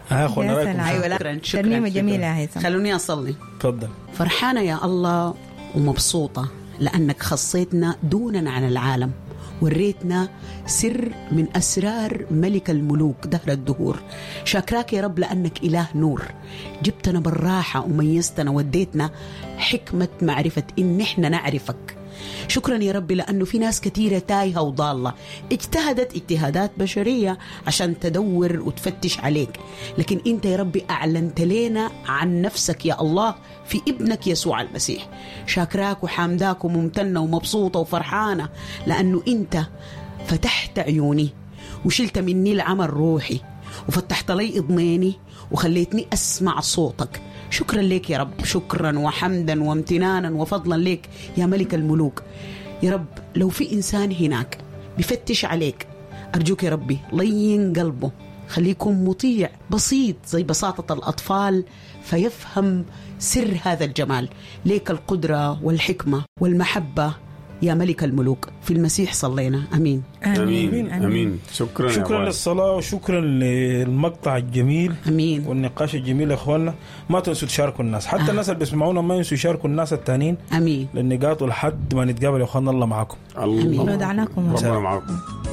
ها اخونا يا رايكم سلام. ايوه لا شكرا شكرا ترنيمة شكراً. جميلة يا هيثم. خلوني اصلي تفضل فرحانة يا الله ومبسوطة لأنك خصيتنا دونا عن العالم وريتنا سر من أسرار ملك الملوك دهر الدهور شاكراك يا رب لأنك إله نور جبتنا بالراحة وميزتنا وديتنا حكمة معرفة إن إحنا نعرفك شكرا يا رب لأنه في ناس كثيرة تايهة وضالة اجتهدت اجتهادات بشرية عشان تدور وتفتش عليك لكن أنت يا رب أعلنت لنا عن نفسك يا الله في ابنك يسوع المسيح شاكراك وحامداك وممتنة ومبسوطة وفرحانة لأنه أنت فتحت عيوني وشلت مني العمل روحي وفتحت لي اضنيني وخليتني اسمع صوتك شكرا لك يا رب شكرا وحمدا وامتنانا وفضلا لك يا ملك الملوك يا رب لو في انسان هناك بفتش عليك ارجوك يا ربي لين قلبه خليكم مطيع بسيط زي بساطة الأطفال فيفهم سر هذا الجمال ليك القدرة والحكمة والمحبة يا ملك الملوك في المسيح صلينا أمين امين امين شكرا يا شكرا أبو علي. للصلاة وشكرا للمقطع الجميل أمين والنقاش الجميل يا اخواننا ما تنسوا تشاركوا الناس حتى آه. الناس اللي بيسمعونا ما ينسوا يشاركوا الناس التانيين أمين للنقاط ولحد ما نتقابل يا اخواننا الله معاكم الله ودعناكم ربنا معاكم